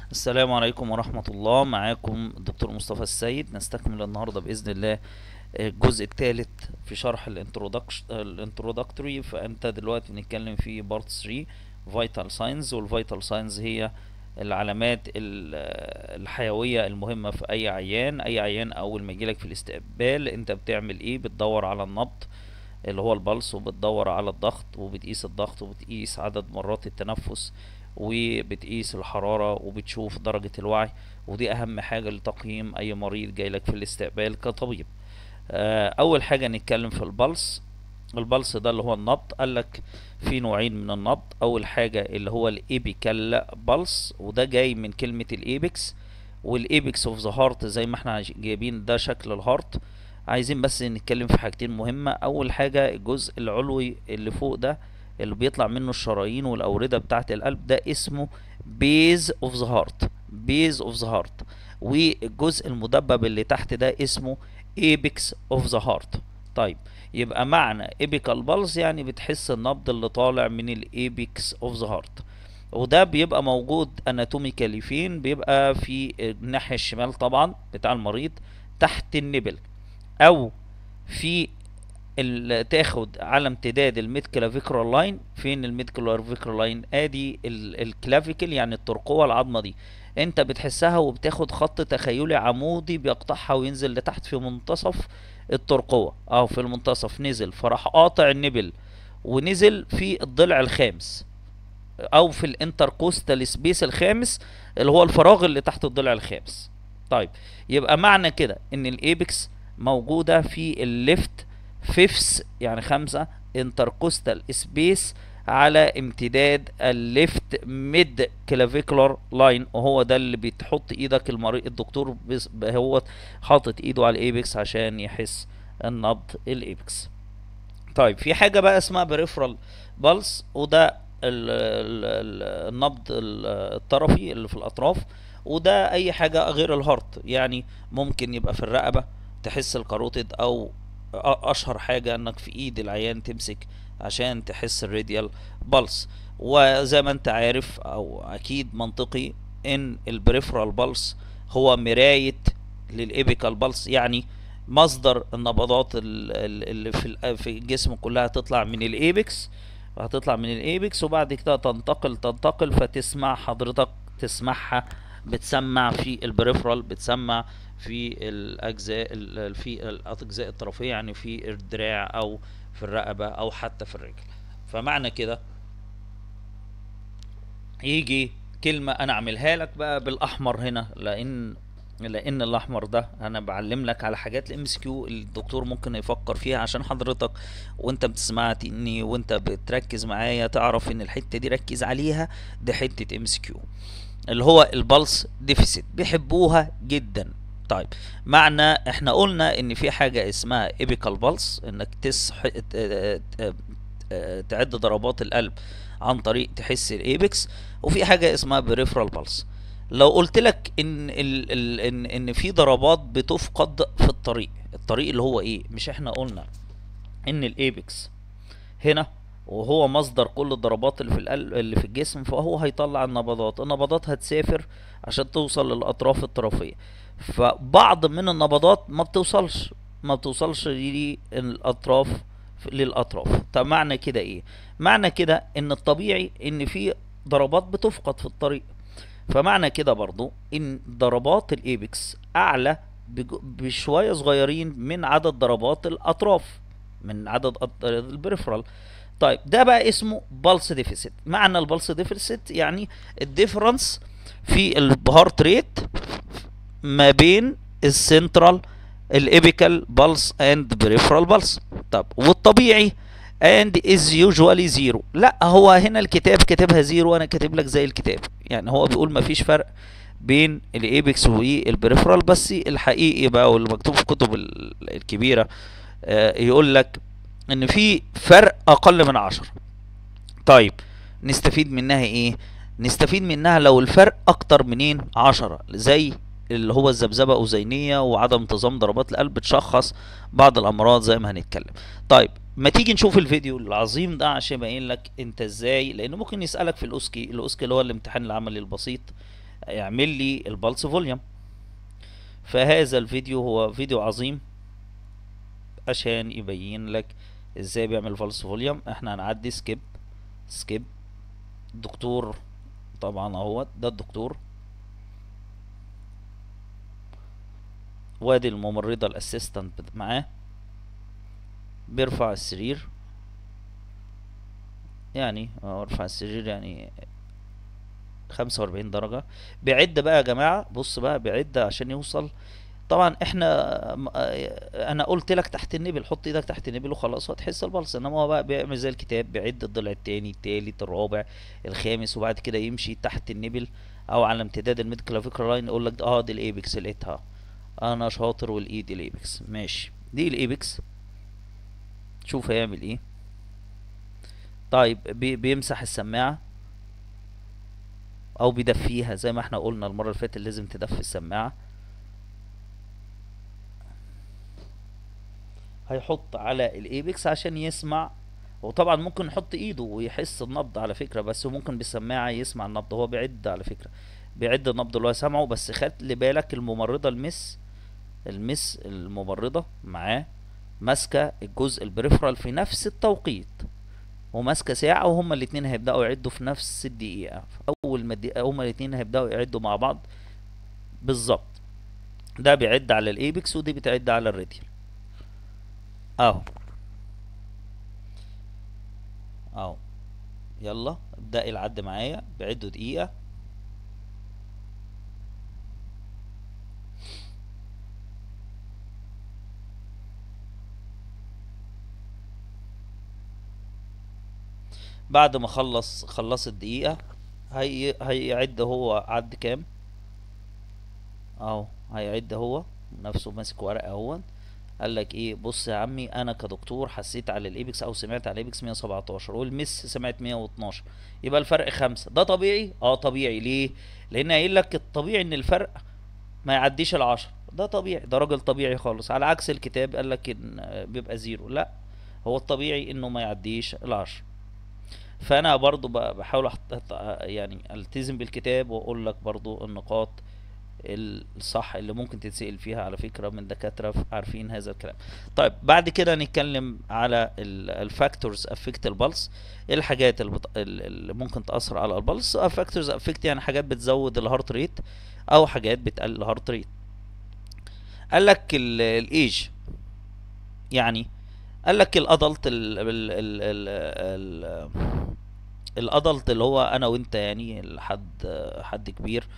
السلام عليكم ورحمة الله معاكم الدكتور مصطفى السيد نستكمل النهاردة بإذن الله الجزء الثالث في شرح الانترودكتوري فأنت دلوقتي بنتكلم في بارت 3 فيتال ساينز والفيتال ساينز هي العلامات الحيوية المهمة في أي عيان أي عيان أول ما يجيلك في الاستقبال أنت بتعمل إيه بتدور على النبض اللي هو البلس وبتدور على الضغط وبتقيس الضغط وبتقيس عدد مرات التنفس وبتقيس الحرارة وبتشوف درجة الوعي ودي أهم حاجة لتقييم أي مريض جايلك في الاستقبال كطبيب أول حاجة نتكلم في البلس البلس ده اللي هو النبض قالك في نوعين من النبض أول حاجة اللي هو الإيبيكال بلس وده جاي من كلمة الإيبكس والإيبكس اوف ذا هارت زي ما احنا جايبين ده شكل الهارت عايزين بس نتكلم في حاجتين مهمة أول حاجة الجزء العلوي اللي فوق ده اللي بيطلع منه الشرايين والأوردة بتاعة القلب ده اسمه بيز اوف ذا هارت بيز اوف ذا هارت والجزء المدبب اللي تحت ده اسمه ايبكس اوف ذا هارت طيب يبقى معنى ايبيكال بالز يعني بتحس النبض اللي طالع من الايبكس اوف ذا هارت وده بيبقى موجود اناتوميكالي فين بيبقى في الناحية الشمال طبعا بتاع المريض تحت النبل او في تاخد على امتداد الميد كلافيكرال لاين فين الميد كلافيكرال لاين ادي الكلافيكل يعني الترقوه العظمه دي انت بتحسها وبتاخد خط تخيلي عمودي بيقطعها وينزل لتحت في منتصف الترقوه اهو في المنتصف نزل فراح قاطع النبل ونزل في الضلع الخامس او في الانتركوستال سبيس الخامس اللي هو الفراغ اللي تحت الضلع الخامس طيب يبقى معنى كده ان الايبكس موجوده في الليفت فيفس يعني خمسة انتركوستال سبيس على امتداد الليفت ميد كلافيكولار لاين وهو ده اللي بتحط ايدك المريض الدكتور هو حاطط ايده على الايبكس عشان يحس النبض الايبكس طيب في حاجة بقى اسمها بريفرال بالس وده ال ال النبض الطرفي اللي في الاطراف وده اي حاجة غير الهارت يعني ممكن يبقى في الرقبة تحس الكاروتيد او اشهر حاجة انك في ايد العيان تمسك عشان تحس الراديال بلس وزي ما انت عارف او اكيد منطقي ان البريفرال بلس هو مراية للايبيكال بلس يعني مصدر النبضات اللي في في الجسم كلها تطلع من الايبكس هتطلع من الايبكس وبعد كده تنتقل تنتقل فتسمع حضرتك تسمعها بتسمع في البريفرال بتسمع في الاجزاء في الاجزاء الطرفيه يعني في الدراع او في الرقبه او حتى في الرجل فمعنى كده يجي كلمه انا اعملها لك بقى بالاحمر هنا لان لان الاحمر ده انا بعلم لك على حاجات الام اس كيو الدكتور ممكن يفكر فيها عشان حضرتك وانت بتسمعني وانت بتركز معايا تعرف ان الحته دي ركز عليها دي حته ام اس كيو اللي هو البلس ديفيسيت بيحبوها جدا طيب معنى احنا قلنا ان في حاجة اسمها ايبيكال بالس انك تسح تعد ضربات القلب عن طريق تحس الايبكس وفي حاجة اسمها بريفرال بالس لو قلت لك ان ال ال ان ان في ضربات بتفقد في الطريق الطريق اللي هو ايه مش احنا قلنا ان الايبكس هنا وهو مصدر كل الضربات اللي في القلب اللي في الجسم فهو هيطلع النبضات النبضات هتسافر عشان توصل للاطراف الطرفيه فبعض من النبضات ما بتوصلش ما بتوصلش للاطراف للاطراف طب معنى كده ايه معنى كده ان الطبيعي ان في ضربات بتفقد في الطريق فمعنى كده برضو ان ضربات الايبكس اعلى بشويه صغيرين من عدد ضربات الاطراف من عدد البريفرال طيب ده بقى اسمه بالس ديفيسيت معنى البلس ديفيسيت يعني الديفرنس في الهارت ريت ما بين السنترال الابيكال بالس اند بريفرال بالس طب والطبيعي اند از يوجوالي زيرو لا هو هنا الكتاب كاتبها زيرو وانا كاتب لك زي الكتاب يعني هو بيقول ما فيش فرق بين الايبكس والبريفرال بس الحقيقي بقى واللي مكتوب في الكتب الكبيره آه يقول لك ان في فرق اقل من عشرة طيب نستفيد منها ايه نستفيد منها لو الفرق اكتر منين عشرة زي اللي هو الذبذبه اذينيه وعدم انتظام ضربات القلب بتشخص بعض الامراض زي ما هنتكلم طيب ما تيجي نشوف الفيديو العظيم ده عشان يبين لك انت ازاي لان ممكن يسالك في الاوسكي الاوسكي اللي هو الامتحان العملي البسيط اعمل لي البلس فوليوم فهذا الفيديو هو فيديو عظيم عشان يبين لك ازاي بيعمل فالس فوليوم احنا هنعدي سكيب سكيب دكتور طبعا اهوت ده الدكتور وادي الممرضة الاسيستنت معاه بيرفع السرير يعني اه ارفع السرير يعني خمسة واربعين درجة بيعد بقى يا جماعة بص بقى بيعد عشان يوصل طبعا احنا م- آه، انا قلت لك تحت النبل حط ايدك تحت النبل وخلاص هتحس البلس انما هو بقى بيعمل زي الكتاب بيعد الضلع التاني التالت الرابع الخامس وبعد كده يمشي تحت النبل او على امتداد الميديكال فيكر لاين يقول لك اه دي الايبكس لقيتها انا شاطر والايد الايبكس ماشي دي الايبكس شوف هيعمل ايه طيب بي بيمسح السماعة او بيدفيها زي ما احنا قلنا المرة اللي فاتت لازم تدفي السماعة هيحط على الايبكس عشان يسمع وطبعا ممكن يحط ايده ويحس النبض على فكرة بس هو ممكن بالسماعة يسمع النبض هو بيعد على فكرة بيعد النبض اللي هو سامعه بس خلي بالك الممرضة المس المس الممرضة معاه ماسكة الجزء البريفرال في نفس التوقيت وماسكة ساعة وهما الاتنين هيبدأوا يعدوا في نفس الدقيقة أول ما الدقيقة هما الاتنين هيبدأوا يعدوا مع بعض بالظبط ده بيعد على الايبكس ودي بتعد على الراديال اهو اهو يلا ابدأ العد معايا بعدوا دقيقة بعد ما خلص خلص الدقيقة هي هيعد هو عد كام اهو هيعد هو نفسه ماسك ورقة اهو قال لك ايه بص يا عمي انا كدكتور حسيت على الايبكس او سمعت على الايبكس 117 والمس سمعت 112 يبقى الفرق خمسة ده طبيعي اه طبيعي ليه لان قايل لك الطبيعي ان الفرق ما يعديش العشرة ده طبيعي ده راجل طبيعي خالص على عكس الكتاب قال لك ان آه، بيبقى زيرو لا هو الطبيعي انه ما يعديش العشرة فانا برضو ب- بحاول أحط أحط- يعني التزم بالكتاب واقول لك برضو النقاط الصح اللي ممكن تتسأل فيها على فكرة من دكاترة ف- عارفين هذا الكلام طيب بعد كده نتكلم على الفاكتورز افكت البلس ايه الحاجات اللي, بت... اللي ممكن تأثر على البلس فاكتورز افكت يعني حاجات بتزود الهارت ريت او حاجات بتقلل الهارت ريت قال لك الايج يعني قال لك الادلت ال ال ال ال ال الادلت اللي هو انا وانت يعني لحد حد كبير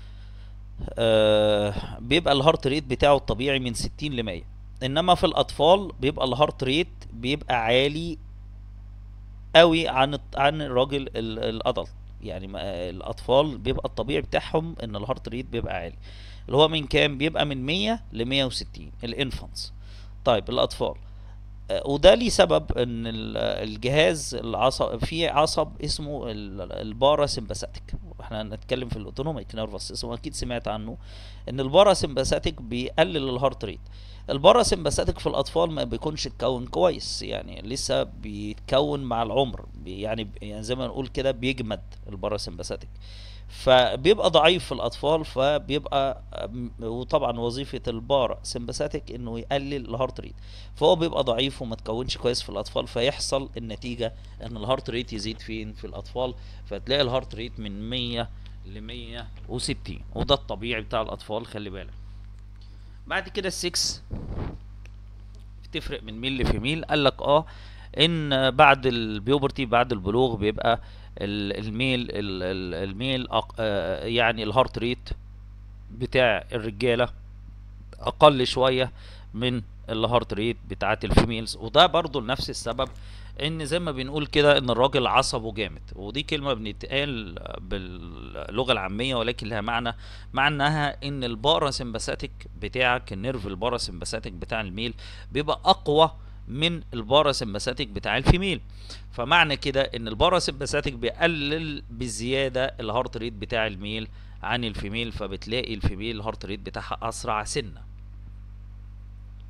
آه، بيبقى الهارت ريت بتاعه الطبيعي من 60 ل 100 انما في الاطفال بيبقى الهارت ريت بيبقى عالي قوي عن الط- عن الراجل ال- الادلت يعني ما- الاطفال بيبقى الطبيعي بتاعهم ان الهارت ريت بيبقى عالي اللي هو من كام بيبقى من 100 ل 160 الانفانتس طيب الاطفال آه، وده ليه سبب ان ال- الجهاز العصب في عصب اسمه البارا سمباثيك واحنا هنتكلم في الاوتونوميك نيرفس سيستم اكيد سمعت عنه ان البارا سمباثيك بيقلل الهارت ريت البارا سمباثيك في الاطفال ما بيكونش اتكون كويس يعني لسه بيتكون مع العمر بي- يعني يعني زي ما نقول كده بيجمد البارا سمباثيك فبيبقى ضعيف في الاطفال فبيبقى أم- وطبعا وظيفه البارا سمباثيك انه يقلل الهارت ريت فهو بيبقى ضعيف وما تكونش كويس في الاطفال فيحصل النتيجه ان الهارت ريت يزيد فين في الاطفال فتلاقي الهارت ريت من 100 ل 160 وده الطبيعي بتاع الاطفال خلي بالك بعد كده السكس بتفرق من ميل في ميل قال لك اه ان بعد البيوبرتي بعد البلوغ بيبقى ال- الميل ال- ال- الميل أق- آه، يعني الهارت ريت بتاع الرجاله اقل شويه من الهارت ريت بتاعت الفيميلز وده برضو لنفس السبب ان زي ما بنقول كده ان الراجل عصبه جامد ودي كلمه بنتقال باللغه العاميه ولكن لها معنى معناها ان الباراسمباثيك بتاعك النيرف الباراسمباثيك بتاع الميل بيبقى اقوى من الباراسمباثيك بتاع الفيميل فمعنى كده ان الباراسمباثيك بيقلل بزياده الهارت ريت بتاع الميل عن الفيميل فبتلاقي الفيميل الهارت ريت بتاعها اسرع سنه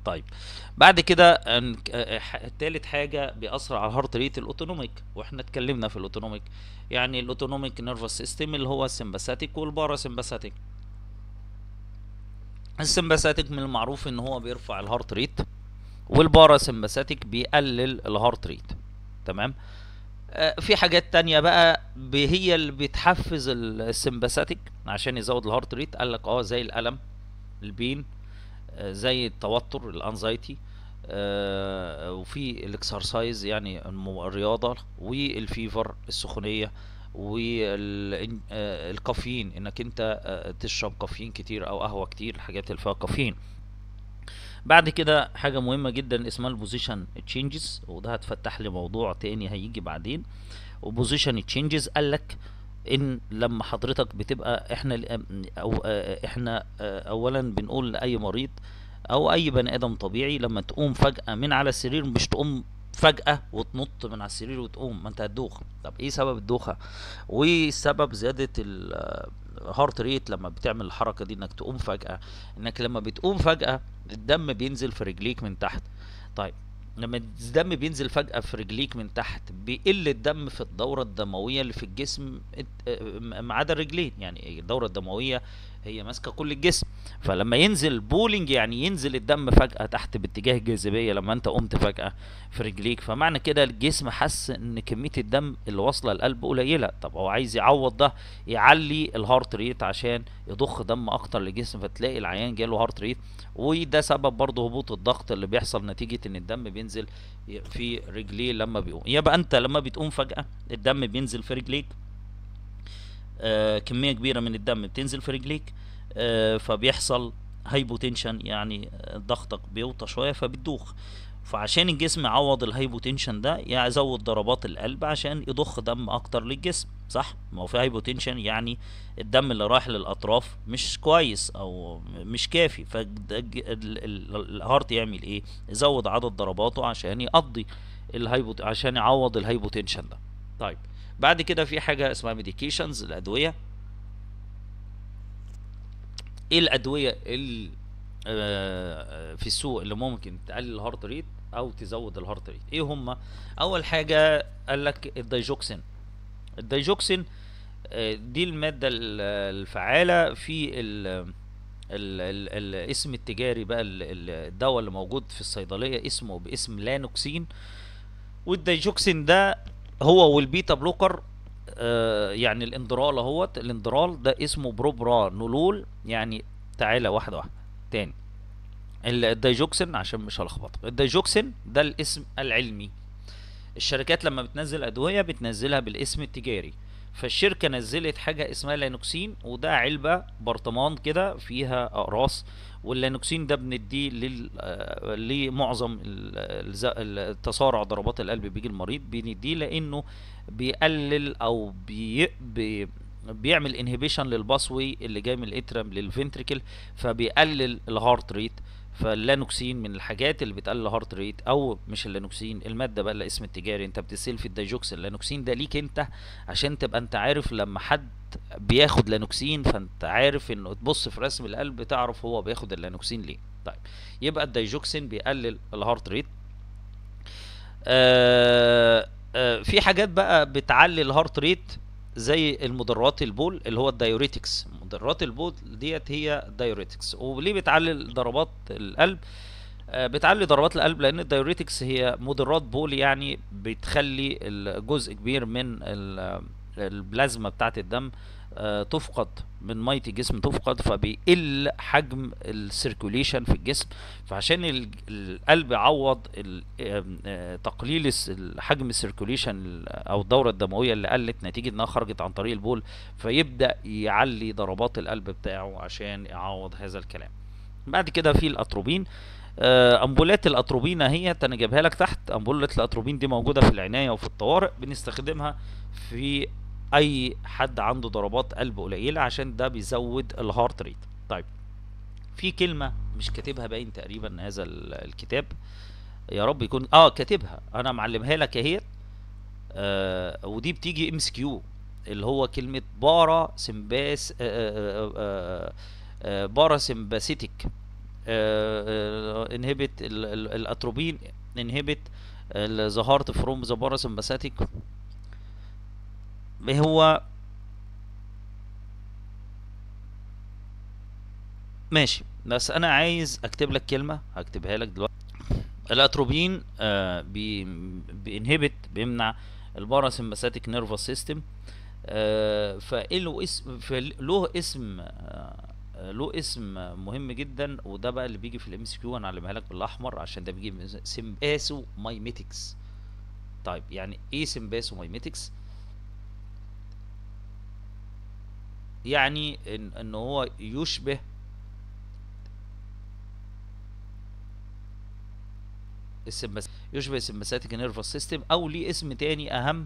طيب بعد كده أن- آه، ح- تالت حاجه بيأثر على الهارت ريت الاوتونوميك واحنا اتكلمنا في الاوتونوميك يعني الاوتونوميك نيرفس سيستم اللي هو السمباثيك والباراسمباثيك السمباثيك من المعروف ان هو بيرفع الهارت ريت والباراسمباثيك بيقلل الهارت ريت تمام آه، في حاجات تانية بقى ب- هي اللي بتحفز السمباثيك عشان يزود الهارت ريت قال لك اه زي الالم البين آه، زي التوتر الانزايتي وفي الاكسرسايز يعني الم- الرياضه والفيفر السخونيه والكافيين انك انت آه، تشرب كافيين كتير او قهوه كتير الحاجات اللي فيها كافيين بعد كده حاجه مهمه جدا اسمها البوزيشن تشينجز وده هتفتح لي موضوع تاني هيجي بعدين وبوزيشن تشينجز قال لك ان لما حضرتك بتبقى احنا او آه، احنا آه، اولا بنقول لاي مريض او اي بني ادم طبيعي لما تقوم فجأة من على السرير مش تقوم فجأة وتنط من على السرير وتقوم ما انت هتدوخ طب ايه سبب الدوخة وسبب زيادة الهارت ريت لما بتعمل الحركة دي انك تقوم فجأة انك لما بتقوم فجأة الدم بينزل في رجليك من تحت طيب لما الدم بينزل فجأة في رجليك من تحت بيقل الدم في الدورة الدموية اللي في الجسم ات- اه ما عدا الرجلين يعني الدورة الدموية هي ماسكة كل الجسم فلما ينزل بولينج يعني ينزل الدم فجأة تحت باتجاه الجاذبية لما انت قمت فجأة في رجليك فمعنى كده الجسم حس ان كمية الدم اللي واصلة القلب قليلة طب هو عايز يعوض ده يعلي الهارت ريت عشان يضخ دم اكتر للجسم فتلاقي العيان جاله هارت ريت وده سبب برضه هبوط الضغط اللي بيحصل نتيجة ان الدم بينزل في رجليه لما بيقوم يبقى انت لما بتقوم فجأة الدم بينزل في رجليك آه كمية كبيرة من الدم بتنزل في رجليك آه فبيحصل هايبوتنشن يعني آه، ضغطك بيوطى شوية فبتدوخ فعشان الجسم يعوض الهايبوتنشن ده يزود ضربات القلب عشان يضخ دم اكتر للجسم صح ما هو في هايبوتنشن يعني الدم اللي رايح للاطراف مش كويس او مش كافي فالهارت يعمل ايه يزود عدد ضرباته عشان يقضي الهايبوت عشان يعوض الهايبوتنشن ده طيب بعد كده في حاجه اسمها ميديكيشنز الادويه ايه الادويه اللي آه، في السوق اللي ممكن تقلل الهارت ريت او تزود الهارت ريت ايه هما اول حاجه قال لك الدايجوكسين الدايجوكسين آه، دي الماده ال- الفعاله في ال ال ال الاسم التجاري بقى ال- ال- الدواء اللي موجود في الصيدليه اسمه باسم لانوكسين والدايجوكسين ده هو والبيتا بلوكر آه يعني الاندرال اهوت الاندرال ده اسمه بروبرانولول يعني تعالى واحده واحده تاني ال- الدايجوكسين عشان مش هلخبطك الدايجوكسين ده الاسم العلمي الشركات لما بتنزل ادويه بتنزلها بالاسم التجاري فالشركه نزلت حاجه اسمها لانوكسين وده علبه برطمان كده فيها اقراص واللانوكسين ده بنديه لل... آه، لمعظم ال- الز- التسارع ضربات القلب بيجي المريض بنديه لانه بيقلل او بي... بي... بيعمل انهبيشن للباسوي اللي جاي من الاترم للفنتريكل فبيقلل الهارت ريت فاللانوكسين من الحاجات اللي بتقلل الهارت ريت او مش اللانوكسين الماده بقى الاسم التجاري انت بتسيل في الدايجوكسين اللانوكسين ده ليك انت عشان تبقى انت عارف لما حد بياخد لانوكسين فانت عارف انه تبص في رسم القلب تعرف هو بياخد اللانوكسين ليه طيب يبقى الدايجوكسين بيقلل الهارت ريت آه آه في حاجات بقى بتعلي الهارت ريت زي المضرات البول اللي هو الدايوريتكس مضرات البول ديت هي دايوريتكس وليه بتعلي ضربات القلب آه، بتعلي ضربات القلب لان الدايوريتكس هي مضرات بول يعني بتخلي الجزء كبير من ال- البلازما بتاعه الدم آه، تفقد من ميه الجسم تفقد فبيقل حجم السيركوليشن في الجسم فعشان ال- القلب يعوض ال- آم، آه، تقليل الس- ال- حجم السيركوليشن او الدوره الدمويه اللي قلت نتيجه انها خرجت عن طريق البول فيبدا يعلي ضربات القلب بتاعه عشان يعوض هذا الكلام بعد كده في الاتروبين آه، امبولات الاتروبين اهي انا جايبها لك تحت امبولة الاتروبين دي موجوده في العنايه وفي الطوارئ بنستخدمها في اي حد عنده ضربات قلب قليله عشان ده بيزود الهارت ريت طيب في كلمه مش كاتبها باين تقريبا هذا ال- الكتاب يا رب يكون اه كاتبها انا معلمها لك اهيت آه ودي بتيجي ام اس كيو اللي هو كلمه بارا سمباس آه آه آه آه بارا سمباسيتيك انهبت الاتروبين انهبت ذا هارت فروم ذا باراسمباثيك هو ماشي بس انا عايز اكتب لك كلمه هكتبها لك دلوقتي الاتروبين آه بي بينهبت بيمنع الباراسمباثيك نيرفس سيستم آه فله اسم له اسم آه له اسم مهم جدا وده بقى اللي بيجي في الام اس كيو انا هعلمها لك بالاحمر عشان ده بيجي سمباسو مايميتكس طيب يعني ايه سمباسو مايميتكس يعني ان, إن هو يشبه السمباس يشبه السمباثيك نيرفس سيستم او ليه اسم تاني اهم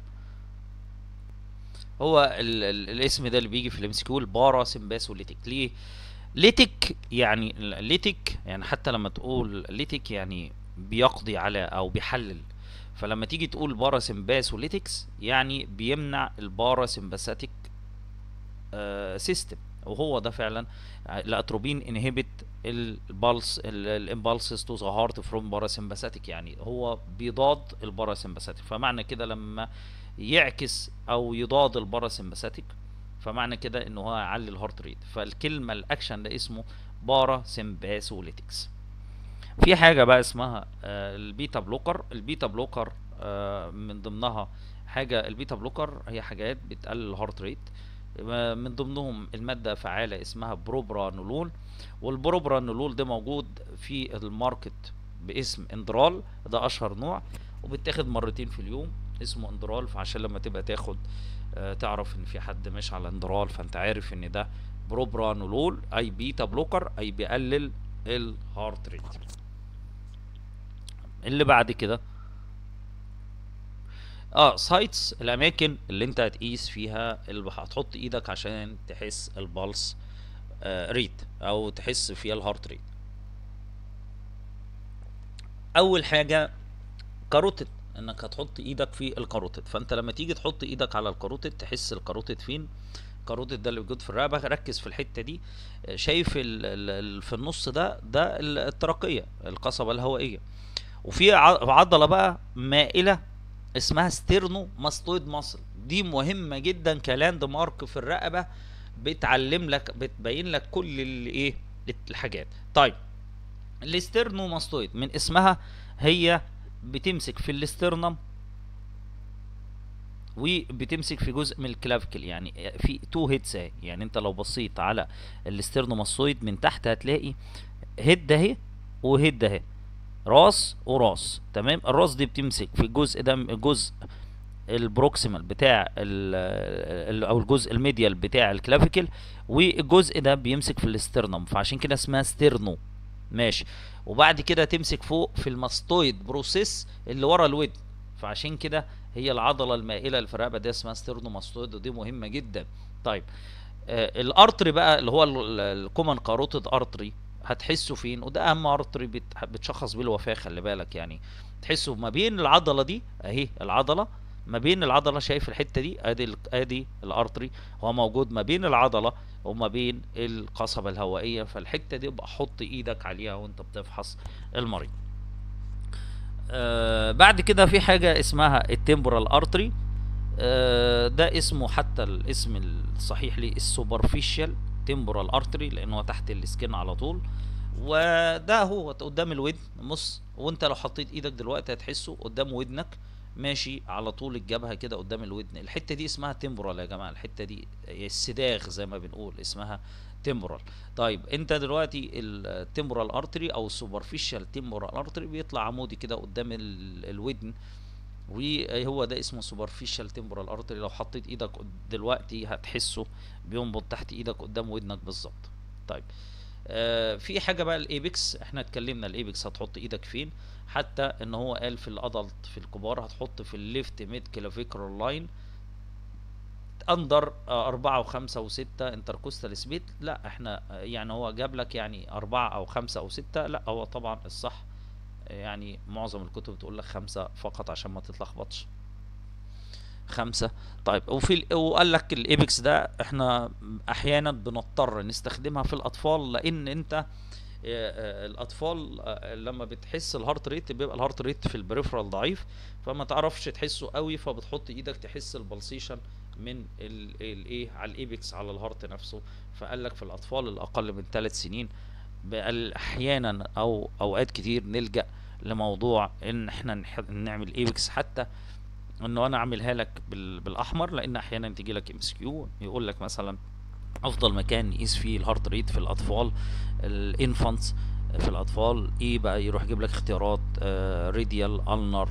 هو ال ال الاسم ده اللي بيجي في الام اس كيو البارا سمباسوليتيك ليه ليتك يعني ليتك يعني حتى لما تقول ليتك يعني بيقضي على او بيحلل فلما تيجي تقول باراسمباسوليتكس يعني بيمنع الباراسمباثيك آه سيستم وهو ده فعلا الاتروبين انهبت البلس الامبالسز تو ذا هارت فروم باراسمباثيك يعني هو بيضاد الباراسمباثيك فمعنى كده لما يعكس او يضاد الباراسمباثيك فمعنى كده ان هو يعلي الهارت ريت فالكلمه الاكشن ده اسمه بارا سمباسوليتكس في حاجه بقى اسمها آه البيتا بلوكر البيتا بلوكر آه من ضمنها حاجه البيتا بلوكر هي حاجات بتقلل الهارت ريت من ضمنهم الماده فعاله اسمها بروبرانولول والبروبرانولول ده موجود في الماركت باسم اندرال ده اشهر نوع وبيتاخد مرتين في اليوم اسمه اندرال فعشان لما تبقى تاخد آه تعرف ان في حد ماشي على اندرال فانت عارف ان ده بروبرانولول اي بيتا بلوكر اي بيقلل الهارت ريت اللي بعد كده اه سايتس الاماكن اللي انت هتقيس فيها اللي هتحط ايدك عشان تحس البلس آه ريت او تحس فيها الهارت ريت اول حاجه كاروتيد انك هتحط ايدك في الكاروتيد فانت لما تيجي تحط ايدك على الكاروتيد تحس الكاروتيد فين الكاروتيد ده اللي موجود في الرقبه ركز في الحته دي شايف ال ال في النص ده ده الترقيه القصبه الهوائيه وفي عضله بقى مائله اسمها ستيرنو ماستويد ماسل دي مهمه جدا كلاند مارك في الرقبه بتعلم لك بتبين لك كل الايه الحاجات طيب الاسترنو ماستويد من اسمها هي بتمسك في الاسترنم وبتمسك في جزء من الكلافيكل يعني في تو هيدز اهي يعني انت لو بصيت على الاسترنوماسويد من تحت هتلاقي هيد اهي وهيد اهي راس وراس تمام الراس دي بتمسك في الجزء ده الجزء البروكسيمال بتاع ال او الجزء الميديال بتاع الكلافيكل والجزء ده بيمسك في الاسترنم فعشان كده اسمها ستيرنو ماشي وبعد كده تمسك فوق في الماستويد بروسيس اللي ورا الودن فعشان كده هي العضله المائله اللي في الرقبه دي اسمها ستيرنوماستويد ودي مهمه جدا طيب آه الارتري بقى اللي هو الكومن كاروتيد ارتري هتحسه فين وده اهم ارتري بتشخص بيه الوفاه خلي بالك يعني تحسه ما بين العضله دي اهي العضله ما بين العضله شايف الحته دي ادي ادي الارتري هو موجود ما بين العضله وما بين القصبه الهوائيه فالحته دي ابقى حط ايدك عليها وانت بتفحص المريض آه بعد كده في حاجه اسمها التمبورال ارتري آه ده اسمه حتى الاسم الصحيح ليه السوبرفيشال تمبورال ارتري لانه تحت السكين على طول وده هو قدام الودن نص وانت لو حطيت ايدك دلوقتي هتحسه قدام ودنك ماشي على طول الجبهه كده قدام الودن الحته دي اسمها تمبورال يا جماعه الحته دي السداغ زي ما بنقول اسمها تمبورال طيب انت دلوقتي التمبورال ارتري او السوبرفيشال تمبورال ارتري بيطلع عمودي كده قدام الودن وهو ده اسمه سوبرفيشال تمبورال ارتري لو حطيت ايدك دلوقتي هتحسه بينبض تحت ايدك قدام ودنك بالظبط طيب آه في حاجه بقى الايبكس احنا اتكلمنا الايبكس هتحط ايدك فين حتى ان هو قال في الادلت في الكبار هتحط في الليفت ميد كلافيكرال لاين اندر آه أربعة وخمسة وستة انتركوستال سبيت لا احنا يعني هو جاب لك يعني أربعة أو خمسة أو ستة لا هو طبعا الصح يعني معظم الكتب تقول لك خمسة فقط عشان ما تتلخبطش خمسة طيب وفي وقال لك الايبكس ده احنا احيانا بنضطر نستخدمها في الاطفال لان انت آه، الاطفال آه، لما بتحس الهارت ريت بيبقى الهارت ريت في البريفرال ضعيف فما تعرفش تحسه قوي فبتحط ايدك تحس البلسيشن من الايه على الايبكس على الهارت نفسه فقال لك في الاطفال الاقل من ثلاث سنين بقى احيانا او اوقات كتير نلجا لموضوع ان احنا نح- نعمل ايبكس حتى انه انا اعملها لك بال- بالاحمر لان احيانا تيجي لك ام اس كيو يقول لك مثلا افضل مكان نقيس فيه الهارت ريت في الاطفال الانفانتس في الاطفال ايه بقى يروح يجيب لك اختيارات ريديال النر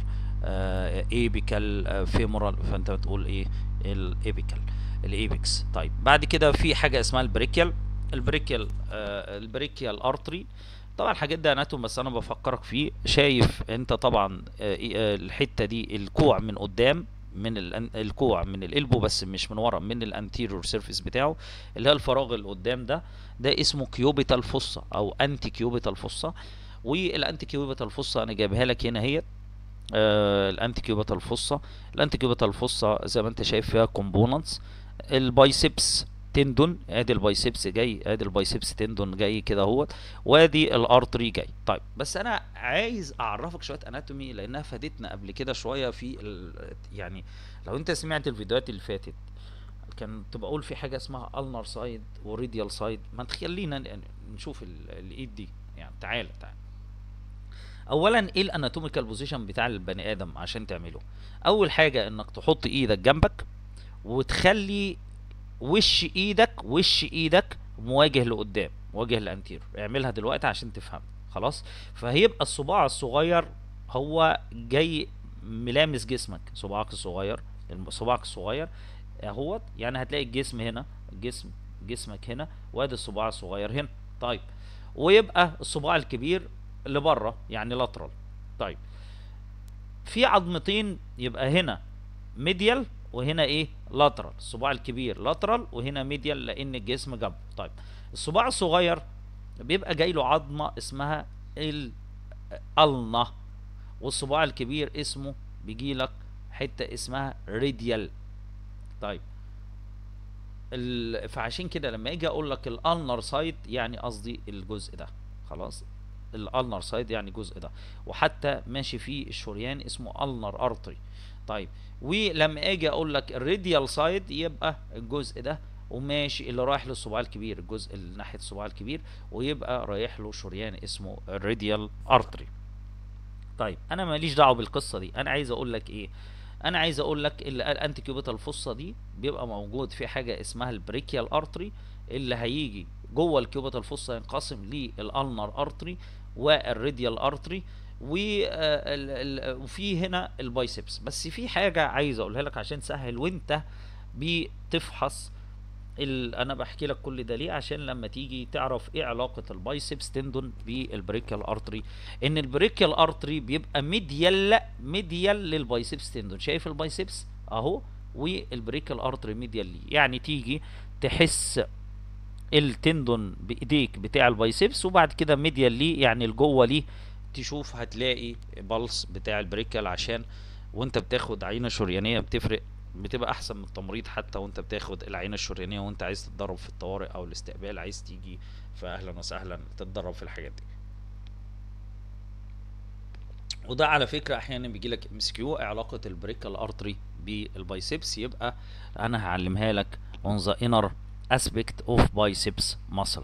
ايبيكال فيمورال فانت بتقول ايه الايبيكال الايبكس طيب بعد كده في حاجه اسمها البريكيال البريكيال آه البريكيال ارتري طبعا الحاجات ده اناتوم بس انا بفكرك فيه شايف انت طبعا آه آه الحته دي الكوع من قدام من الأن- الكوع من القلبه بس مش من ورا من الانتيريور سيرفيس بتاعه اللي هي الفراغ اللي قدام ده ده اسمه كيوبيتال فوسا او انتي كيوبيتال فوسا والانتي كيوبيتال فوسا انا جايبها لك هنا هي آه الانتي كيوبيتال فوسا الانتي كيوبيتال فوسا زي ما انت شايف فيها كومبوننتس البايسبس تندون ادي البايسبس جاي ادي البايسبس تندون جاي كده اهوت وادي الارتري جاي طيب بس انا عايز اعرفك شويه اناتومي لانها فادتنا قبل كده شويه في ال... يعني لو انت سمعت الفيديوهات اللي فاتت كان تبقى اقول في حاجه اسمها النر سايد وريديال سايد ما تخلينا ن- نشوف ال- الايد دي يعني تعالى تعالى اولا ايه الاناتوميكال بوزيشن بتاع البني ادم عشان تعمله اول حاجه انك تحط ايدك جنبك وتخلي وش ايدك وش ايدك مواجه لقدام مواجه لانتيرو اعملها دلوقتي عشان تفهم خلاص فهيبقى الصباع الصغير هو جاي ملامس جسمك صباعك الصغير الم- صباعك الصغير اهوت يعني هتلاقي الجسم هنا الجسم جسمك هنا وادي الصباع الصغير هنا طيب ويبقى الصباع الكبير لبره يعني لاترال طيب في عظمتين يبقى هنا ميديال وهنا ايه لاترال الصباع الكبير لاترال وهنا ميديال لان الجسم جنبه طيب الصباع الصغير بيبقى جاي له عظمه اسمها الالنا والصباع الكبير اسمه بيجي لك حته اسمها ريديال طيب ال... فعشان كده لما اجي اقول لك الالنر سايد يعني قصدي الجزء ده خلاص الالنر سايد يعني الجزء ده وحتى ماشي فيه الشريان اسمه النر ارتري طيب ولما اجي اقول لك الراديال سايد يبقى الجزء ده وماشي اللي رايح للصباع الكبير الجزء اللي ناحيه الصباع الكبير ويبقى رايح له شريان اسمه الراديال ارتري طيب انا ماليش دعوه بالقصه دي انا عايز اقول لك ايه انا عايز اقول لك الانتي كيوبيتال فوسا دي بيبقى موجود في حاجه اسمها البريكيال ارتري اللي هيجي جوه الكيوبيتال فوسا ينقسم للالنر ارتري والراديال ارتري و آه، ال- ال- وفي هنا البايسبس بس في حاجه عايز اقولها لك عشان تسهل وانت بتفحص ال... انا بحكي لك كل ده ليه عشان لما تيجي تعرف ايه علاقه البايسبس تندون بالبريكيال ارتري ان البريكيال ارتري بيبقى ميديال ميديال للبايسبس تندون شايف البايسبس اهو والبريكيال ارتري ميديال ليه يعني تيجي تحس التندون بايديك بتاع البايسبس وبعد كده ميديال ليه يعني لجوه ليه تشوف هتلاقي بلس بتاع البريكال عشان وانت بتاخد عينه شريانيه بتفرق بتبقى احسن من التمريض حتى وانت بتاخد العينه الشريانيه وانت عايز تتدرب في الطوارئ او الاستقبال عايز تيجي فاهلا وسهلا تتدرب في الحاجات دي وده على فكره احيانا بيجي لك ام اس كيو علاقه البريكال ارتري بالبايسبس يبقى انا هعلمها لك on the inner aspect of biceps muscle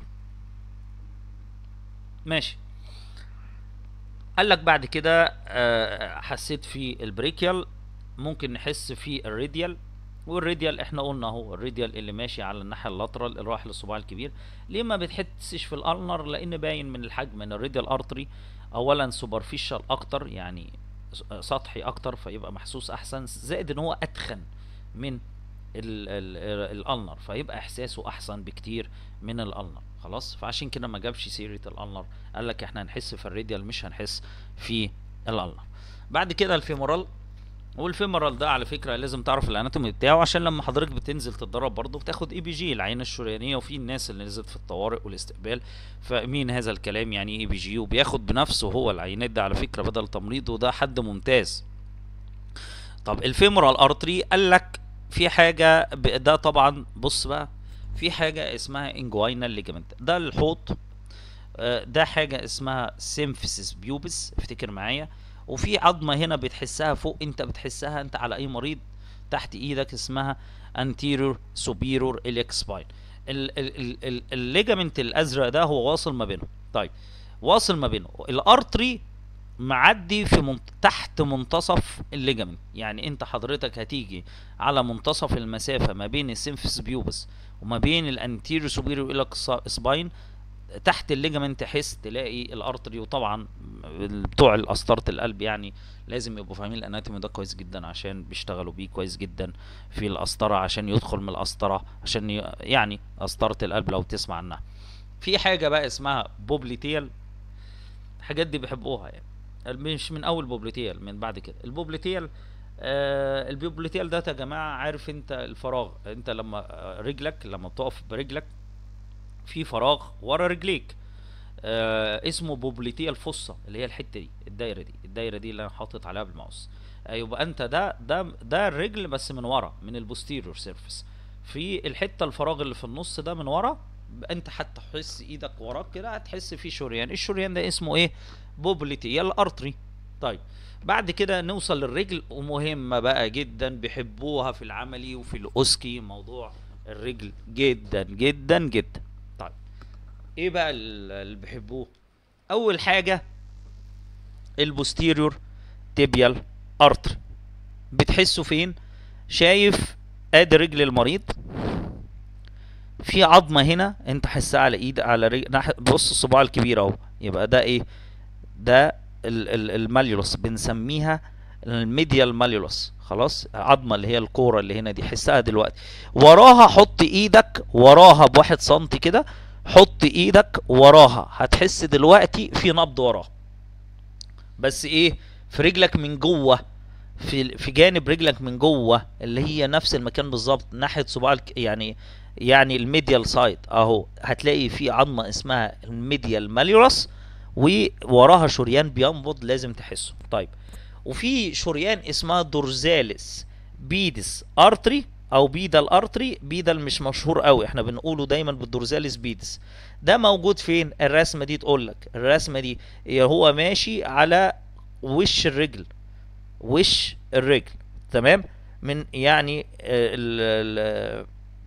ماشي قال لك بعد كده آه، حسيت في البريكيال ممكن نحس في الراديال والراديال احنا قلنا اهو الراديال اللي ماشي على الناحيه اللاترال اللي رايح للصباع الكبير ليه ما بتحسش في الالنر لان باين من الحجم ان الراديال ارتري اولا سوبرفيشال اكتر يعني س- سطحي اكتر فيبقى محسوس احسن زائد ان هو اتخن من ال- ال- الالنر فيبقى احساسه احسن بكتير من الالنر خلاص فعشان كده ما جابش سيره الالنر قال لك احنا هنحس في الراديال مش هنحس في الالنر بعد كده الفيمورال والفيمورال ده على فكره لازم تعرف الاناتومي بتاعه عشان لما حضرتك بتنزل تتدرب برضه بتاخد اي بي جي العينه الشريانيه وفي الناس اللي نزلت في الطوارئ والاستقبال فمين هذا الكلام يعني اي بي جي وبياخد بنفسه هو العينات ده على فكره بدل تمريض وده حد ممتاز طب الفيمورال ارتري قال لك في حاجه ب- ده طبعا بص بقى في حاجه اسمها انجوينال ليجامنت ده الحوض آه، ده حاجة اسمها سيمفيسيس بيوبس افتكر معايا وفي عظمة هنا بتحسها فوق انت بتحسها انت على اي مريض تحت ايدك اسمها anterior superior iliac spine ال- ال- ال- ال- الليجامنت الازرق ده هو واصل ما بينهم طيب واصل ما بينهم الارتري معدي في منت... تحت منتصف الليجامنت يعني انت حضرتك هتيجي على منتصف المسافة ما بين السيمفيس بيوبس وما بين الانتيريور سوبيريور إلى سباين تحت الليجامنت تحس تلاقي الارتري وطبعا بتوع القسطرة القلب يعني لازم يبقوا فاهمين الاناتومي ده كويس جدا عشان بيشتغلوا بيه كويس جدا في القسطرة عشان يدخل من القسطرة عشان ي... يعني قسطرة القلب لو تسمع عنها في حاجة بقى اسمها بوبليتيل الحاجات دي بيحبوها يعني مش من اول بوبليتيل من بعد كده البوبليتيل آه البوبليتيل ده يا جماعه عارف انت الفراغ انت لما آه، رجلك لما بتقف برجلك في فراغ ورا رجليك آه اسمه بوبليتيل فصة اللي هي الحته دي الدايره دي الدايره دي اللي انا حاطط عليها بالماوس آه يبقى انت ده ده ده الرجل بس من ورا من البوستيريور سيرفيس في الحته الفراغ اللي في النص ده من ورا انت حتى تحس ايدك وراك كده هتحس في شريان الشريان ده اسمه ايه بوبليتيال ارتري طيب بعد كده نوصل للرجل ومهمة بقى جدا بيحبوها في العملي وفي الأوسكي موضوع الرجل جدا جدا جدا طيب ايه بقى ال- اللي بيحبوه اول حاجة البوستيريور تيبيال ارتري بتحسه فين شايف ادي رجل المريض في عظمة هنا انت حسها على ايد على رجل ناحية بص الصباع الكبير اهو يبقى ده ايه ده ال- ال- الماليولوس بنسميها الميديال ماليولوس خلاص عظمه اللي هي الكوره اللي هنا دي حسها دلوقتي وراها حط ايدك وراها بواحد سنتي كده حط ايدك وراها هتحس دلوقتي في نبض وراها بس ايه في رجلك من جوه في في جانب رجلك من جوه اللي هي نفس المكان بالظبط ناحيه صباع الك- يعني يعني الميديال سايد اهو هتلاقي في عظمه اسمها الميديال ماليولوس ووراها شريان بينبض لازم تحسه طيب وفي شريان اسمها دورزاليس بيدس ارتري او بيدال ارتري بيدال مش مشهور قوي احنا بنقوله دايما بالدورزاليس بيدس ده موجود فين الرسمه دي تقول لك الرسمه دي هو ماشي على وش الرجل وش الرجل تمام من يعني آه، ال ال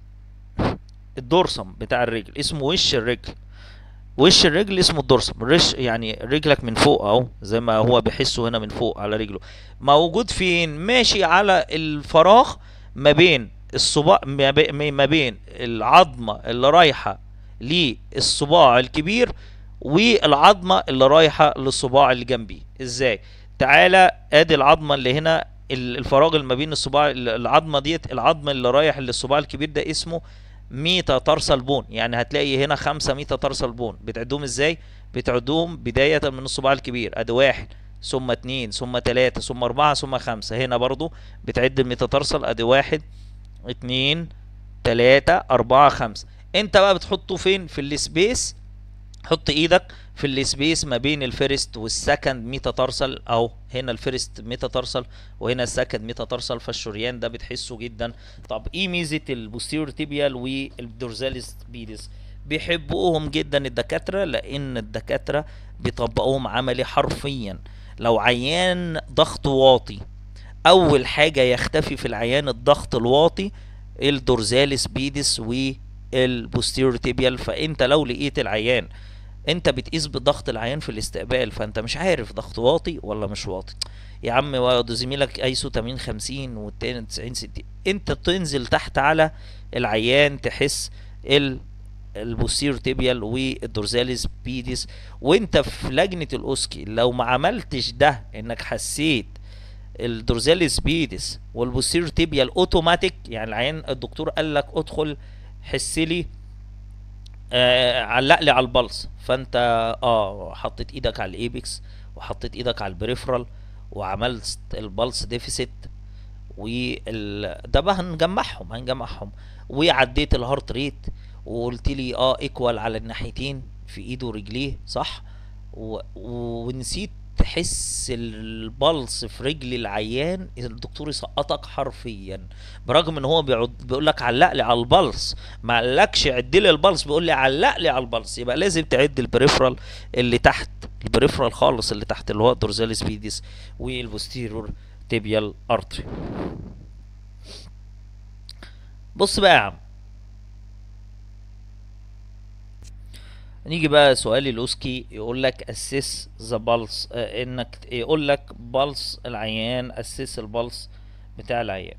الدورسم بتاع الرجل اسمه وش الرجل وش الرجل اسمه الدورسم الرش يعني رجلك من فوق اهو زي ما هو بيحسه هنا من فوق على رجله موجود فين ماشي على الفراغ ما بين الصباع ما بي- ما بين العظمه اللي رايحه للصباع الكبير والعظمه اللي رايحه للصباع اللي جنبيه ازاي تعالى ادي العظمه اللي هنا ال- الفراغ اللي ما بين الصباع العظمه ديت العظم اللي رايح للصباع الكبير ده اسمه ميتا ترسل بون يعني هتلاقي هنا خمسة ميتا ترسل بون بتعدهم ازاي بتعدهم بداية من الصباع الكبير ادي واحد ثم اتنين ثم تلاتة ثم اربعة ثم خمسة هنا برضو بتعد الميتا ترسل ادي واحد اتنين تلاتة اربعة خمسة انت بقى بتحطه فين في السبيس حط ايدك في السبيس ما بين الفيرست والسكند ميتا ترسل او هنا الفيرست ميتا ترسل وهنا السكند ميتا ترسل فالشريان ده بتحسه جدا طب ايه ميزه البوستيرور تيبيال والدورزاليس بيدس بيحبوهم جدا الدكاتره لان الدكاتره بيطبقوهم عملي حرفيا لو عيان ضغط واطي اول حاجه يختفي في العيان الضغط الواطي الدورزاليس بيدس والبوستيرور تيبيال فانت لو لقيت العيان انت بتقيس بضغط العيان في الاستقبال فانت مش عارف ضغط واطي ولا مش واطي يا عم وده زميلك قايسه 80 50 والتاني 90 60 انت تنزل تحت على العيان تحس ال البوستيرو تيبيال والدورزاليس بيديس وانت في لجنه الاوسكي لو ما عملتش ده انك حسيت الدورزاليس بيديس والبوستيرو تيبيال اوتوماتيك يعني العيان الدكتور قال لك ادخل حس لي آه علق لي على البلس فانت اه حطيت ايدك على الايبكس وحطيت ايدك على البريفرال وعملت البلس ديفيسيت وال ده بقى هنجمعهم هنجمعهم وعديت الهارت ريت وقلت لي اه ايكوال على الناحيتين في ايده ورجليه صح و... ونسيت تحس البلس في رجل العيان الدكتور يسقطك حرفيا برغم ان هو بيقعد بيقول لك علق لي على البلس ما قالكش عد لي البلس بيقول لي علق لي على البلس يبقى لازم تعد البريفرال اللي تحت البريفرال خالص اللي تحت اللي هو الدورزاليس بيديس والبوستيرور تيبيال ارتري بص بقى يا عم نيجي بقى سؤال الاوسكي يقول لك اسس ذا بالس انك يقول لك بالس العيان اسس البلس بتاع العيان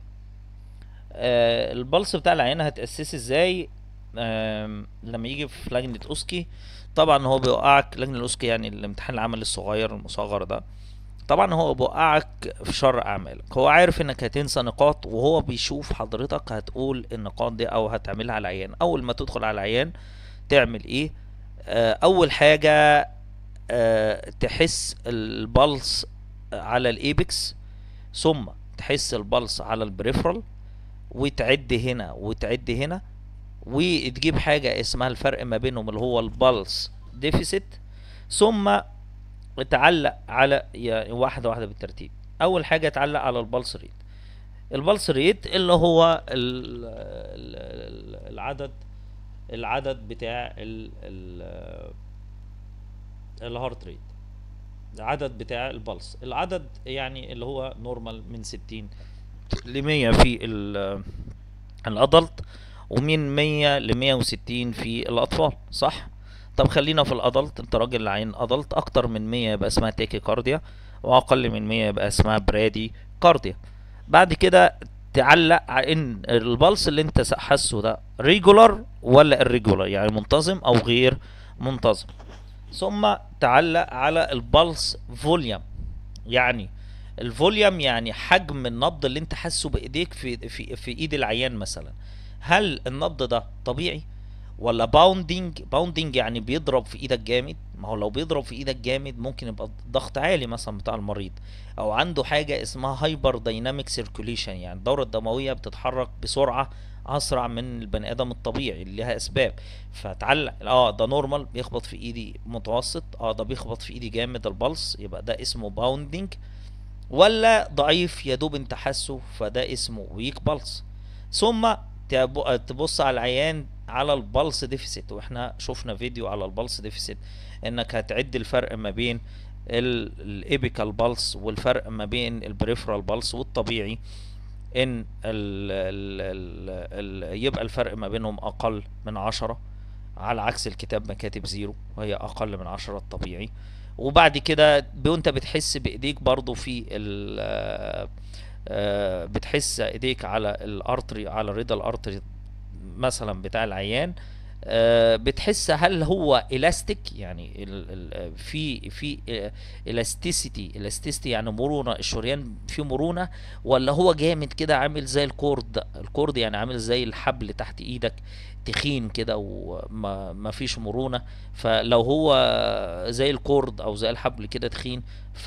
آه البلس بتاع العيان هتاسس ازاي آه لما يجي في لجنه اوسكي طبعا هو بيوقعك لجنه الاوسكي يعني الامتحان العملي الصغير المصغر ده طبعا هو بيوقعك في شر اعمالك هو عارف انك هتنسى نقاط وهو بيشوف حضرتك هتقول النقاط دي او هتعملها على العيان اول ما تدخل على العيان تعمل ايه آه اول حاجه آه تحس البلس على الايبكس ثم تحس البلس على البريفرال وتعد هنا وتعد هنا وتجيب حاجه اسمها الفرق ما بينهم اللي هو البلس ديفيسيت ثم تعلق على يعني واحده واحده بالترتيب اول حاجه تعلق على البلس ريت البلس ريت اللي هو ال ال العدد العدد بتاع ال ال الهارت ريت العدد بتاع البلس العدد يعني اللي هو نورمال من 60 ل 100 في الادلت ومن 100 ل 160 في الاطفال صح طب خلينا في الادلت انت راجل عين ادلت اكتر من 100 يبقى اسمها تيكي كارديا واقل من 100 يبقى اسمها برادي كارديا بعد كده تعلق على ان البلس اللي انت حاسه ده ريجولار ولا الريجولار يعني منتظم او غير منتظم ثم تعلق على البلس فوليوم يعني الفوليوم يعني حجم النبض اللي انت حاسه بايديك في في في ايد العيان مثلا هل النبض ده طبيعي ولا باوندنج باوندنج يعني بيضرب في ايدك جامد ما هو لو بيضرب في ايدك جامد ممكن يبقى ضغط عالي مثلا بتاع المريض او عنده حاجه اسمها هايبر دايناميك سيركوليشن يعني الدوره الدمويه بتتحرك بسرعه اسرع من البني ادم الطبيعي اللي لها اسباب فتعلق اه ده نورمال بيخبط في ايدي متوسط اه ده بيخبط في ايدي جامد البلس يبقى ده اسمه باوندنج ولا ضعيف يا دوب انت حاسه فده اسمه ويك بلس ثم تبص على العيان على البلس ديفيسيت واحنا شفنا فيديو على البلس ديفيسيت انك هتعد الفرق ما بين الايبيكال بلس والفرق ما بين البريفرال بلس والطبيعي ان ال ال ال يبقى الفرق ما بينهم اقل من عشرة على عكس الكتاب ما كاتب زيرو وهي اقل من عشرة الطبيعي وبعد كده وانت بتحس بايديك برضو في ال بتحس ايديك على الارتري على رضا الارتري مثلا بتاع العيان بتحس هل هو الاستيك يعني ال ال في في الاستيسيتي الاستيسيتي يعني مرونه الشريان فيه مرونه ولا هو جامد كده عامل زي الكورد الكورد يعني عامل زي الحبل تحت ايدك تخين كده وما ما فيش مرونه فلو هو زي الكورد او زي الحبل كده تخين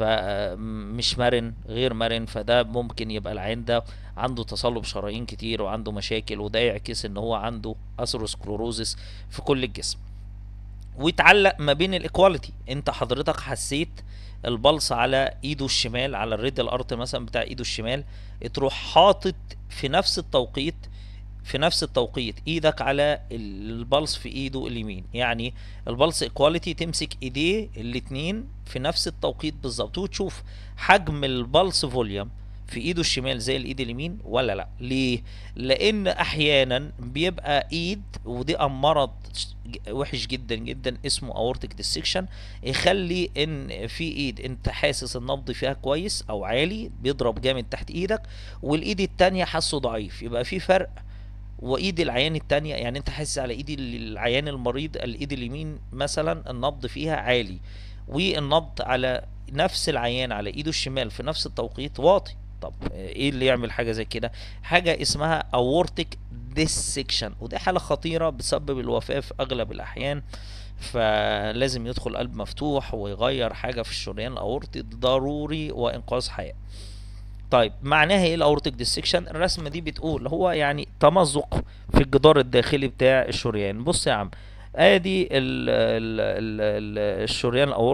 فمش مرن غير مرن فده ممكن يبقى العين ده عنده تصلب شرايين كتير وعنده مشاكل وده يعكس ان هو عنده اثيروسكلوروزس في كل الجسم ويتعلق ما بين الايكواليتي انت حضرتك حسيت البلص على ايده الشمال على الريد الارت مثلا بتاع ايده الشمال تروح حاطط في نفس التوقيت في نفس التوقيت ايدك على البلس في ايده اليمين يعني البلس ايكواليتي تمسك ايديه الاتنين في نفس التوقيت بالظبط وتشوف حجم البلس فوليوم في ايده الشمال زي الايد اليمين ولا لا ليه لان احيانا بيبقى ايد ودي مرض وحش جدا جدا اسمه اورتيك ديسكشن يخلي ان في ايد انت حاسس النبض فيها كويس او عالي بيضرب جامد تحت ايدك والايد التانية حاسه ضعيف يبقى في فرق وايد العيان التانية يعني انت حاسس على ايد العيان المريض الايد اليمين مثلا النبض فيها عالي والنبض على نفس العيان على ايده الشمال في نفس التوقيت واطي طب ايه اللي يعمل حاجه زي كده حاجه اسمها اورتيك ديسكشن ودي حاله خطيره بتسبب الوفاه في اغلب الاحيان فلازم يدخل قلب مفتوح ويغير حاجه في الشريان الاورطي ضروري وانقاذ حياه طيب معناها ايه الاورتيك ديسكشن الرسمه دي بتقول هو يعني تمزق في الجدار الداخلي بتاع الشريان بص يا عم ادي ال ال ال ال الشريان الاورطه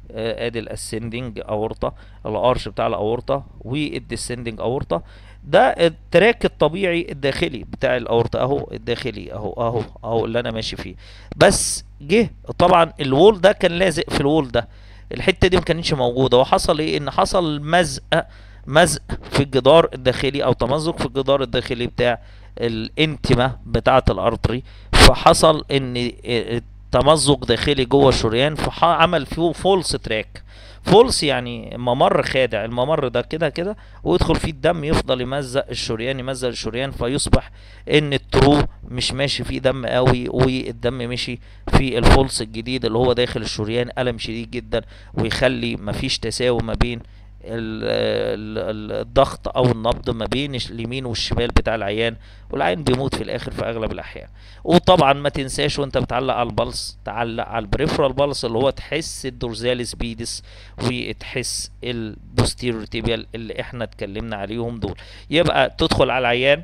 آه، ادي الاسندنج اورطه الارش بتاع الاورطه والديسندنج اورطه ده التراك الطبيعي الداخلي بتاع الاورطه اهو الداخلي اهو اهو اهو اللي انا ماشي فيه بس جه طبعا الوول ده كان لازق في الوول ده الحته دي ما كانتش موجوده وحصل ايه ان حصل مزق مزق في الجدار الداخلي او تمزق في الجدار الداخلي بتاع الانتمة بتاعة الارتري فحصل ان تمزق داخلي جوه الشريان فعمل فيه فولس تراك فولس يعني ممر خادع الممر ده كده كده ويدخل فيه الدم يفضل يمزق الشريان يمزق الشريان فيصبح ان الترو مش ماشي فيه دم قوي والدم مشي في الفولس الجديد اللي هو داخل الشريان ألم شديد جدا ويخلي مفيش تساوي ما بين ال- ال- الضغط او النبض ما بين اليمين والشمال بتاع العيان والعيان بيموت في الاخر في اغلب الاحيان وطبعا ما تنساش وانت بتعلق على البلس تعلق على البريفرال بالس اللي هو تحس الدورزاليس بيدس وتحس البوستيريور تيبيال اللي احنا اتكلمنا عليهم دول يبقى تدخل على العيان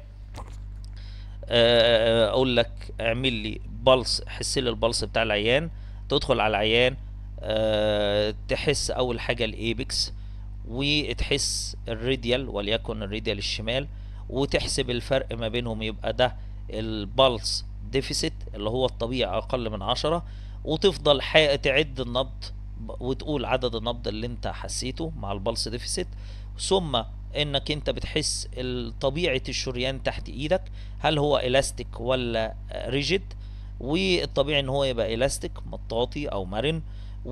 آه، اقول لك اعمل لي بلس حس لي البلس بتاع العيان تدخل على العيان آه، تحس اول حاجه الايبكس وتحس الراديال وليكن الراديال الشمال وتحسب الفرق ما بينهم يبقى ده البلس ديفيسيت اللي هو الطبيعي اقل من عشرة وتفضل حا- تعد النبض ب- وتقول عدد النبض اللي انت حسيته مع البلس ديفيسيت ثم انك انت بتحس ال- طبيعة الشريان تحت ايدك هل هو الاستيك ولا ريجيد والطبيعي ان هو يبقى الاستيك مطاطي او مرن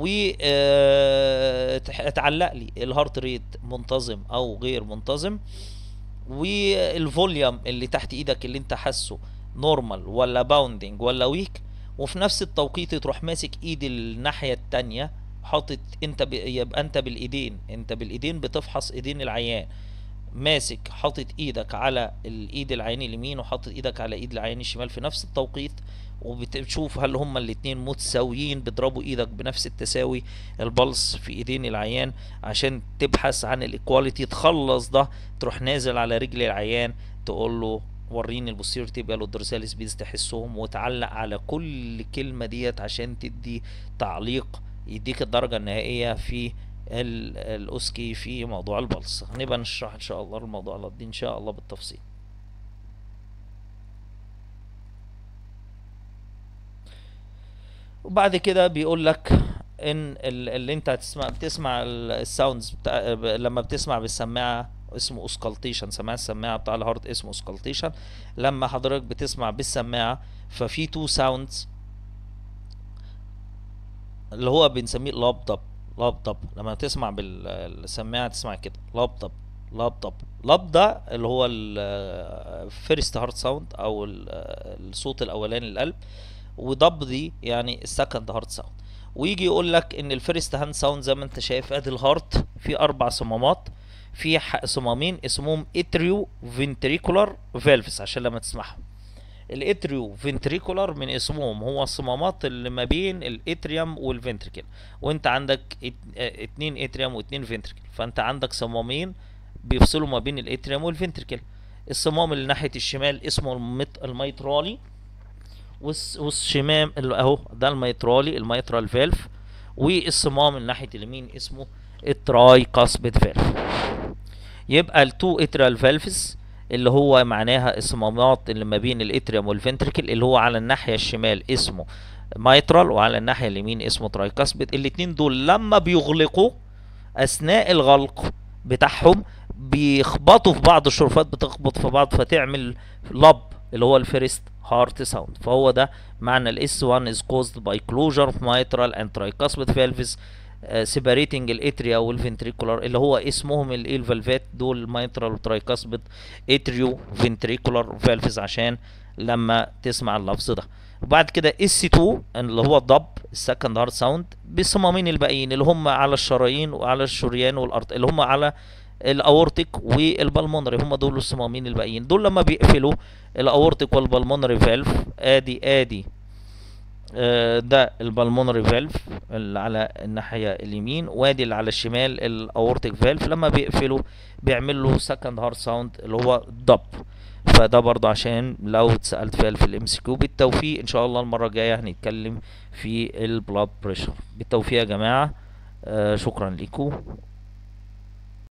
وتعلق لي الهارت ريت منتظم او غير منتظم والفوليوم اللي تحت ايدك اللي انت حاسه نورمال ولا باوندنج ولا ويك وفي نفس التوقيت تروح ماسك ايد الناحية التانية حاطط انت ب... يبقى انت بالايدين انت بالايدين بتفحص ايدين العيان ماسك حاطط ايدك على الايد العين اليمين وحاطط ايدك على ايد العين الشمال في نفس التوقيت وبتشوف هل هما الاتنين متساويين بيضربوا ايدك بنفس التساوي البلس في ايدين العيان عشان تبحث عن الايكواليتي تخلص ده تروح نازل على رجل العيان تقول له وريني البوستيريور تيبيال والدورساليس بيز تحسهم وتعلق على كل كلمة ديت عشان تدي تعليق يديك الدرجة النهائية في ال- الاوسكي في موضوع البلس هنبقى نشرح ان شاء الله الموضوع ده ان شاء الله بالتفصيل وبعد كده بيقول لك ان ال- اللي انت هتسمع بتسمع الساوندز بتاع ب- لما بتسمع بالسماعه اسمه اوسكالتيشن سماع السماعه بتاع الهارت اسمه اوسكالتيشن لما حضرتك بتسمع بالسماعه ففي تو ساوندز اللي هو بنسميه لابدب لابدب لما تسمع بالسماعه تسمع كده لابدب لابدب لاب ده اللي هو الفيرست هارت ساوند او ال- الصوت الاولاني للقلب وضب دي يعني السكند هارت ساوند ويجي يقول لك ان الفيرست هاند ساوند زي ما انت شايف ادي الهارت في اربع صمامات في ح- صمامين اسمهم اتريو فنتريكولار فالفز عشان لما تسمعهم الاتريو فنتريكولار من اسمهم هو الصمامات اللي ما بين الاتريوم والفنتريكل وانت عندك ات- اه اتنين اتريوم واتنين فنتريكل فانت عندك صمامين بيفصلوا ما بين الاتريوم والفنتريكل الصمام اللي ناحية الشمال اسمه الميت الميترالي والس- والشمام اللي اهو ده الميترالي الميترال فالف والصمام اللي ناحية اليمين اسمه التراي كاسبيد فالف يبقى التو اتريال فالفز اللي هو معناها الصمامات اللي ما بين الاتريوم والفنتريكل اللي هو على الناحية الشمال اسمه مايترال وعلى الناحية اليمين اسمه ترايكاسبيد الاتنين دول لما بيغلقوا اثناء الغلق بتاعهم بيخبطوا في بعض الشرفات بتخبط في بعض فتعمل لب اللي هو الفيرست هارت ساوند فهو ده معنى الاس 1 is caused by closure of mitral and tricuspid valves uh, separating الاتريا والفنتريكولار اللي هو اسمهم الايه الفالفات دول الميترال والترايكاسبيد اتريو فنتريكولار فالفز عشان لما تسمع اللفظ ده وبعد كده اس 2 اللي هو الضب السكند هارت ساوند بالصمامين الباقيين اللي هم على الشرايين وعلى الشريان والارض اللي هم على الاورتيك والبلمونري هم دول الصمامين الباقيين دول لما بيقفلوا الاورتيك والبلمونري فالف ادي ادي آه، ده البلمونري فالف اللي على الناحية اليمين وادي اللي على الشمال الاورتيك فالف لما بيقفلوا بيعمل له سكند هارت ساوند اللي هو ضب فده برضه عشان لو اتسألت فيها في الام سي كيو بالتوفيق ان شاء الله المرة الجاية هنتكلم في البلاد بريشر بالتوفيق يا جماعة آه شكرا لكم